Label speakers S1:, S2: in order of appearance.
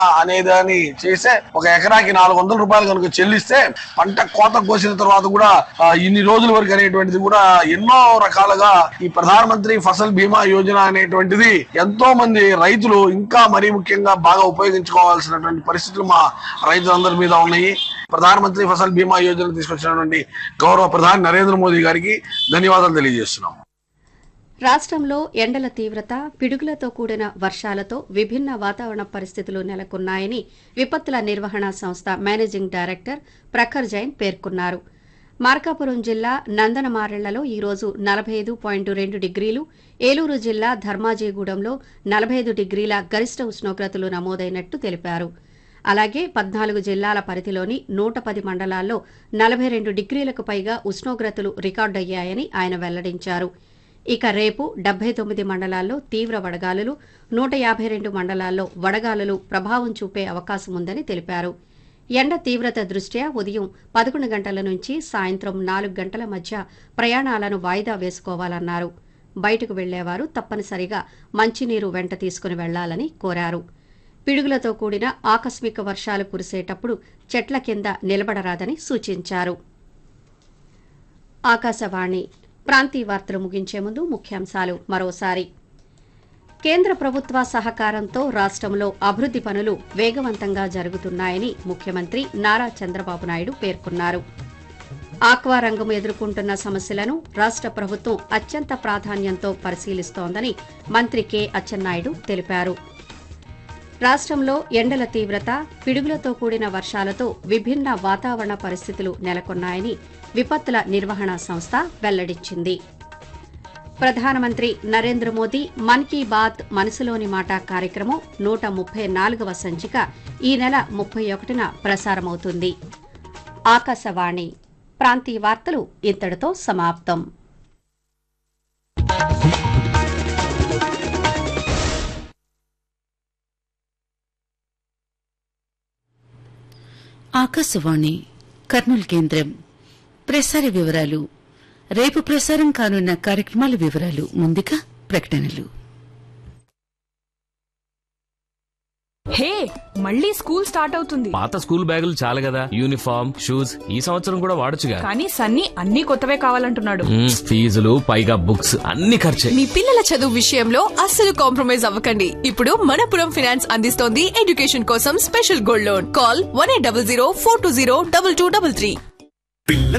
S1: అనేదాన్ని చేస్తే ఒక ఎకరాకి నాలుగు వందల రూపాయలు కనుక చెల్లిస్తే పంట కోత కోసిన తర్వాత కూడా ఆ, ఇన్ని రోజుల వరకు అనేటువంటిది కూడా ఎన్నో రకాలుగా ఈ ప్రధానమంత్రి ఫసల్ బీమా యోజన అనేటువంటిది ఎంతో మంది రైతులు ఇంకా మరీ ముఖ్యంగా బాగా ఉపయోగించుకోవాల్సినటువంటి పరిస్థితులు మా రైతులందరి మీద ఉన్నాయి ప్రధానమంత్రి ఫసల్ బీమా యోజన తీసుకొచ్చినటువంటి గౌరవ ప్రధాని నరేంద్ర మోదీ గారికి ధన్యవాదాలు తెలియజేస్తున్నాం
S2: రాష్ట్రంలో ఎండల తీవ్రత పిడుగులతో కూడిన వర్షాలతో విభిన్న వాతావరణ పరిస్థితులు నెలకొన్నాయని విపత్తుల నిర్వహణ సంస్థ మేనేజింగ్ డైరెక్టర్ ప్రఖర్ జైన్ పేర్కొన్నారు మార్కాపురం జిల్లా నందనమారెళ్లలో ఈరోజు నలభై ఐదు పాయింట్ రెండు డిగ్రీలు ఏలూరు జిల్లా ధర్మాజీగూడెంలో నలభై ఐదు డిగ్రీల గరిష్ట ఉష్ణోగ్రతలు నమోదైనట్టు తెలిపారు అలాగే పద్నాలుగు జిల్లాల పరిధిలోని నూట పది మండలాల్లో నలభై రెండు డిగ్రీలకు పైగా ఉష్ణోగ్రతలు రికార్డయ్యాయని ఆయన వెల్లడించారు ఇక రేపు డెబ్బై తొమ్మిది మండలాల్లో తీవ్ర వడగాలులు నూట యాభై రెండు మండలాల్లో వడగాలులు ప్రభావం చూపే అవకాశం ఉందని తెలిపారు ఎండ తీవ్రత దృష్ట్యా ఉదయం పదకొండు గంటల నుంచి సాయంత్రం నాలుగు గంటల మధ్య ప్రయాణాలను వాయిదా వేసుకోవాలన్నారు బయటకు వెళ్లేవారు తప్పనిసరిగా మంచినీరు వెంట తీసుకుని వెళ్లాలని కోరారు పిడుగులతో కూడిన ఆకస్మిక వర్షాలు కురిసేటప్పుడు చెట్ల కింద నిలబడరాదని సూచించారు ఆకాశవాణి ప్రాంతీయ వార్తలు ముగించే ముందు ముఖ్యాంశాలు మరోసారి కేంద్ర ప్రభుత్వ సహకారంతో రాష్ట్రంలో అభివృద్ది పనులు వేగవంతంగా జరుగుతున్నాయని ముఖ్యమంత్రి నారా చంద్రబాబు నాయుడు పేర్కొన్నారు ఆక్వా రంగం ఎదుర్కొంటున్న సమస్యలను రాష్ట్ర ప్రభుత్వం అత్యంత ప్రాధాన్యంతో పరిశీలిస్తోందని మంత్రి కె అచ్చెన్నాయుడు తెలిపారు రాష్ట్రంలో ఎండల తీవ్రత పిడుగులతో కూడిన వర్షాలతో విభిన్న వాతావరణ పరిస్థితులు నెలకొన్నాయని విపత్తుల నిర్వహణ సంస్థ వెల్లడించింది ప్రధానమంత్రి నరేంద్ర మోదీ మన్ కీ బాత్ మనసులోని మాట కార్యక్రమం నూట ముప్పై నాలుగవ సంచిక ఈ నెల ముప్పై ఒకటిన ప్రసారమవుతుంది ఆకాశవాణి ప్రాంతీయ వార్తలు ఇంతటితో సమాప్తం
S3: ఆకాశవాణి కర్నూలు కేంద్రం ప్రసార వివరాలు రేపు ప్రసారం కానున్న కార్యక్రమాల వివరాలు ముందుగా ప్రకటనలు
S4: హే మళ్ళీ స్కూల్ స్టార్ట్ అవుతుంది
S5: పాత స్కూల్ బ్యాగులు చాలు కదా యూనిఫామ్ షూస్ ఈ సంవత్సరం కూడా వాడొచ్చుగా
S4: కానీ సన్నీ అన్ని కొత్తవే కావాలంటున్నాడు
S5: మ్మ్, ఫీజులు పైగా బుక్స్ అన్ని ఖర్చే
S6: మీ పిల్లల చదువు విషయంలో అస్సలు కాంప్రమైజ్ అవ్వకండి ఇప్పుడు మనపురం ఫినాన్స్ అందిస్తోంది ఎడ్యుకేషన్ కోసం special gold loan call one eight double zero four two zero double two double three
S7: పిల్లల